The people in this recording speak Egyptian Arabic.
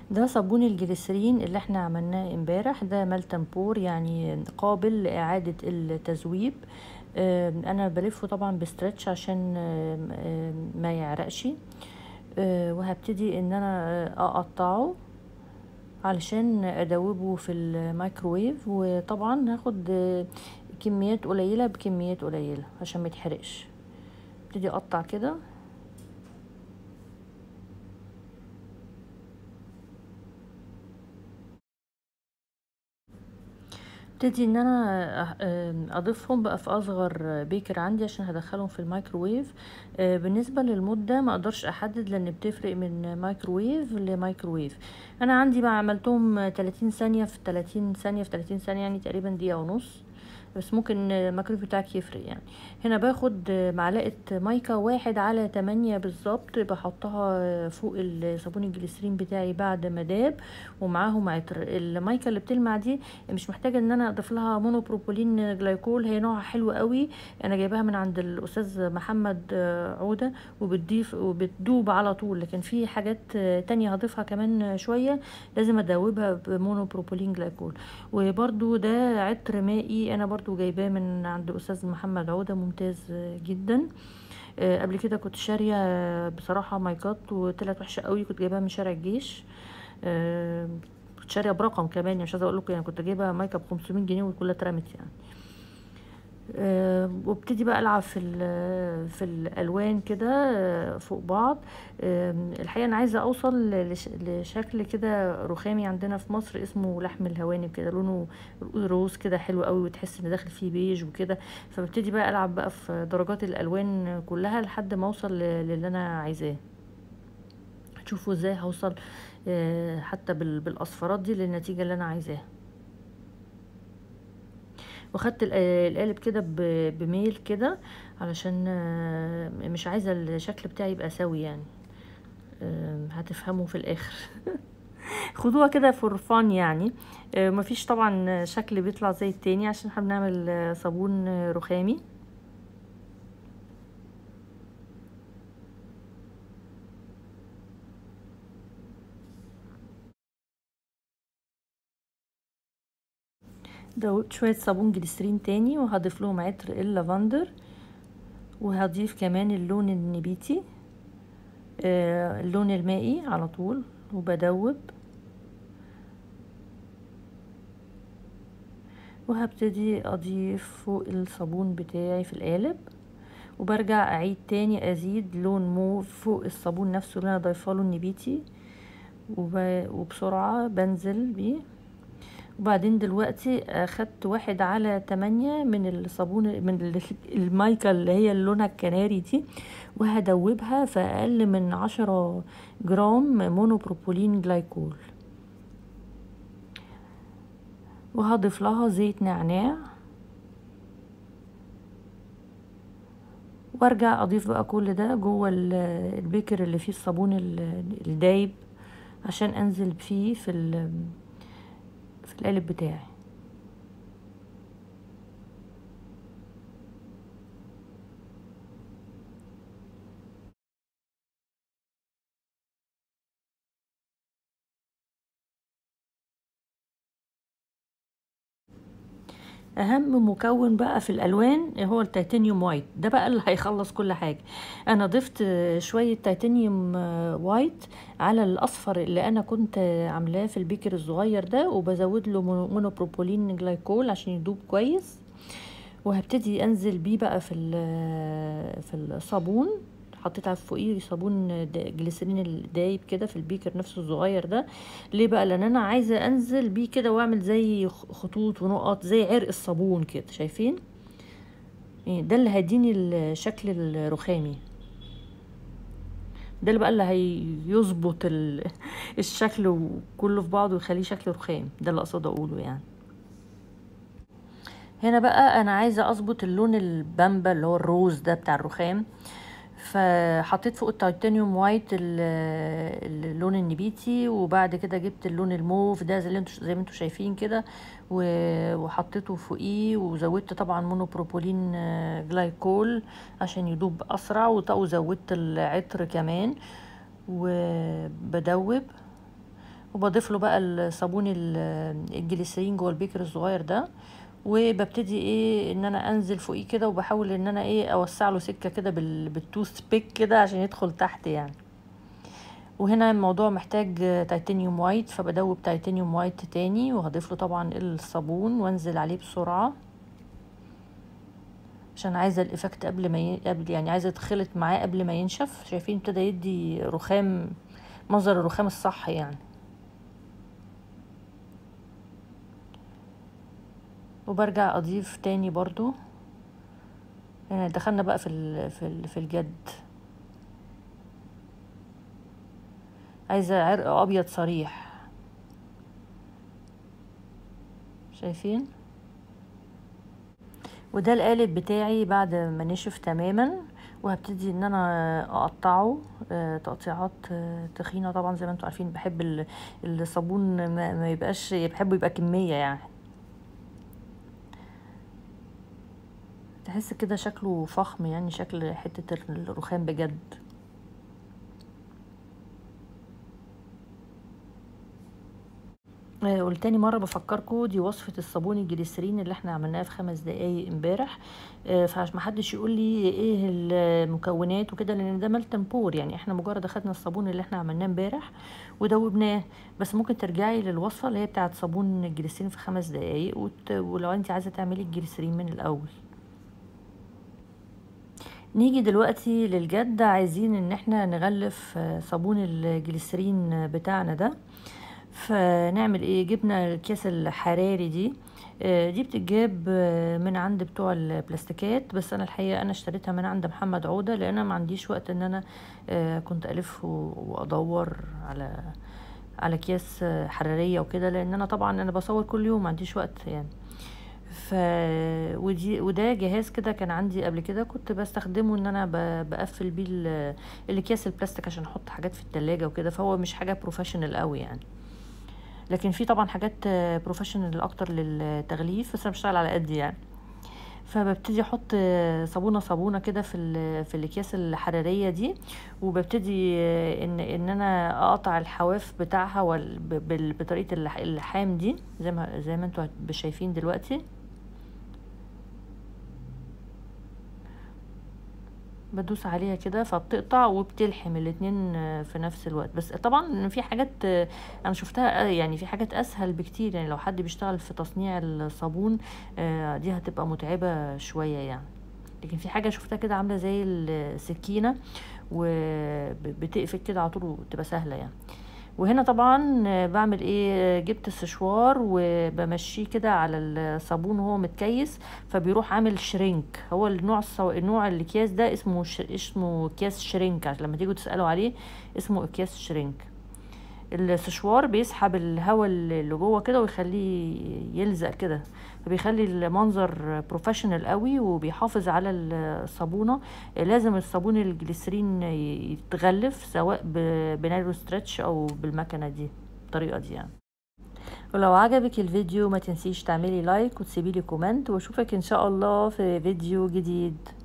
ده صابون الجليسرين اللي احنا عملناه امبارح ده ملتن بور يعني قابل لإعادة التذويب آم، انا بلفه طبعا بستريتش عشان آم، آم، ما يعرقش آه، وهبتدي ان انا آه، اقطعه علشان ادوبه في الميكروويف وطبعا هاخد آه، كميات قليلة بكميات قليلة عشان ما يتحرقش ابتدي اقطع كده ابتدي ان انا أح- آم، اضيفهم بقى في اصغر بيكر عندي عشان هدخلهم في الميكروويف آه، بالنسبه للمده ما اقدرش احدد لان بتفرق من مايكروويف لمايكروويف انا عندي بقى عملتهم 30 ثانيه في 30 ثانيه في 30 ثانيه يعني تقريبا دقيقه ونص بس ممكن الميكروويف بتاعك يفرق يعني هنا باخد معلقه مايكا واحد على تمانية بالظبط بحطها فوق الصابون الجليسرين بتاعي بعد ما داب ومعاهم عطر المايكا اللي بتلمع دي مش محتاجه ان انا اضيف لها مونوبروبولين جلايكول هي نوعها حلو قوي انا جايباها من عند الاستاذ محمد آه، عوده وبتضيف وبتدوب على طول لكن في حاجات آه، تانية هضيفها كمان شويه لازم ادوبها بمونوبروبولين جلايكول وبرده ده عطر مائي انا برضو جايباه من عند الاستاذ محمد عوده ممتاز آه، جدا آه، قبل كده كنت شاريه آه، بصراحه مايكات وطلعت وحشه قوي كنت جايباها من شارع الجيش آه، كنت شاريه برقم كمان يعني مش عايزه اقول لكم يعني كنت جايبه مايكه ب 500 جنيه وكلها اترمت يعني أه وابتدي بقى العب في ال- في الالوان كده آه، فوق بعض آم، الحقيقه انا عايزه اوصل لش- لشكل كده رخامي عندنا في مصر اسمه لحم الهوانم كده لونه روز كده حلو قوي وتحس ان داخل فيه بيج وكده فببتدي بقى العب بقى في درجات الالوان كلها لحد ما اوصل ل- للي انا عايزاه هتشوفوا ازاي هوصل آه، حتى بال- بالاصفرات دي للنتيجه اللي انا عايزاها واخدت ال- آه، القالب كده ب- بميل كده علشان آه، مش عايزه الشكل بتاعي يبقى سوي يعني آم، هتفهموا في الاخر خدوها كده فور فان يعني آه، مفيش طبعا شكل بيطلع زي التاني عشان احنا بنعمل آه، صابون آه، رخامي دوت شوية صابون جليسرين تاني وهضيف لهم عطر اللافندر وهضيف كمان اللون النبيتي آه، اللون المائي على طول وبدوب وهبتدي اضيف فوق الصابون بتاعي في القالب وبرجع اعيد تاني ازيد لون موف فوق الصابون نفسه اللي انا ضايفاله النبيتي وب- وبسرعة بنزل بيه وبعدين دلوقتي اخدت واحد على تمانية من الصابون من ال- المايكا اللي هي اللي لونها الكناري دي وهدوبها في اقل من عشرة جرام مونوبروبولين جلايكول وهضيف لها زيت نعناع وارجع اضيف بقى كل ده جوه ال- البيكر اللي فيه الصابون ال- الدايب عشان انزل فيه في ال- في القالب بتاعي اهم مكون بقى في الالوان هو التيتانيوم وايت ده بقى اللي هيخلص كل حاجه انا ضفت شويه تيتانيوم وايت على الاصفر اللي انا كنت عاملاه في البيكر الصغير ده وبزود له مونو- مونوبروبولين جلايكول عشان يدوب كويس وهبتدي انزل بيه بقى في ال- في الصابون حطيت على فوقيه صابون دا- جليسرين الدايب كده في البيكر نفسه الصغير ده ليه بقى لان انا عايزه انزل بيه كده واعمل زي خ- خطوط ونقط زي عرق الصابون كده شايفين إيه ده اللي هيديني الشكل الرخامي ده اللي بقى اللي هيظبط ال- الشكل كله في بعضه ويخليه شكل رخام ده اللي اقصد اقوله يعني هنا بقى انا عايزه اظبط اللون البامبا اللي هو الروز ده بتاع الرخام فحطيت فوق التيتانيوم وايت ال- اللون النبيتي وبعد كده جبت اللون الموف ده زي اللي انتوا زي ما انتوا شايفين كده و- وحطيته فوقيه وزودت طبعا مونوبروبولين آه، جلايكول عشان يدوب اسرع وط- وزودت العطر كمان وبدوب وبضيف له بقى الصابون الجليسرين جوه البيكر الصغير ده وببتدي ايه ان انا انزل فوقيه كده وبحاول ان انا ايه اوسع له سكه كده بالتوث بيك كده عشان يدخل تحت يعني وهنا الموضوع محتاج تيتانيوم وايت فبدوب تيتانيوم وايت تاني وهضيف له طبعا الصابون وانزل عليه بسرعه عشان عايزه الايفكت قبل ما ي... قبل يعني عايزه تخلط معاه قبل ما ينشف شايفين ابتدى يدي رخام منظر الرخام الصح يعني وبرجع اضيف تاني برضو يعني دخلنا بقى في ال... في ال... في الجد عايزه عرق ابيض صريح شايفين وده القالب بتاعي بعد ما نشف تماما وهبتدي ان انا اقطعه تقطيعات تخينه طبعا زي ما انتم عارفين بحب الصابون ما يبقاش بحبه يبقى كميه يعني تحس كده شكله فخم يعني شكل حته الرخام بجد قلتاني مرة بفكركم دي وصفة الصابون الجليسرين اللي احنا عملناها في خمس دقايق امبارح فعشان محدش يقول لي ايه المكونات وكده لان ده ملتن بور يعني احنا مجرد اخدنا الصابون اللي احنا عملناه امبارح ودوبناه بس ممكن ترجعي للوصفة اللي هي بتاعت صابون الجليسرين في خمس دقايق وت... ولو انت عايزة تعملي الجليسرين من الاول نيجي دلوقتي للجد عايزين ان احنا نغلف صابون الجليسرين بتاعنا ده فنعمل ايه جبنا الكيس الحراري دي دي بتتجاب من عند بتوع البلاستيكات بس انا الحقيقه انا اشتريتها من عند محمد عوده لان انا ما عنديش وقت ان انا كنت الف وادور على على اكياس حراريه وكده لان انا طبعا انا بصور كل يوم ما عنديش وقت يعني ف ودي وده جهاز كده كان عندي قبل كده كنت بستخدمه ان انا بقفل بيه الاكياس البلاستيك عشان احط حاجات في التلاجة وكده فهو مش حاجه بروفيشنال قوي يعني لكن في طبعا حاجات بروفيشنال اكتر للتغليف بس انا بشتغل على قد يعني فببتدي احط صابونه صابونه كده في في الاكياس الحراريه دي وببتدي ان ان انا اقطع الحواف بتاعها بطريقه اللحام دي زي ما زي ما انتم شايفين دلوقتي بدوس عليها كده فبتقطع وبتلحم الاتنين في نفس الوقت بس طبعا في حاجات انا شفتها يعني في حاجات اسهل بكتير يعني لو حد بيشتغل في تصنيع الصابون دي هتبقى متعبة شوية يعني لكن في حاجة شفتها كده عاملة زي السكينة وبتقفل كده على طول وتبقى سهلة يعني وهنا طبعا بعمل ايه جبت السشوار وبمشيه كده على الصابون وهو متكيس فبيروح عامل شرينك هو النوع الصو... النوع الاكياس ده اسمه ش... اسمه اكياس شرينك عشان لما تيجوا تسالوا عليه اسمه اكياس شرينك السشوار بيسحب الهواء اللي جوه كده ويخليه يلزق كده فبيخلي المنظر بروفيشنال قوي وبيحافظ على الصابونه لازم الصابون الجليسرين يتغلف سواء بنايرو ستريتش او بالمكنه دي الطريقه دي يعني ولو عجبك الفيديو ما تنسيش تعملي لايك وتسيبيلي كومنت واشوفك ان شاء الله في فيديو جديد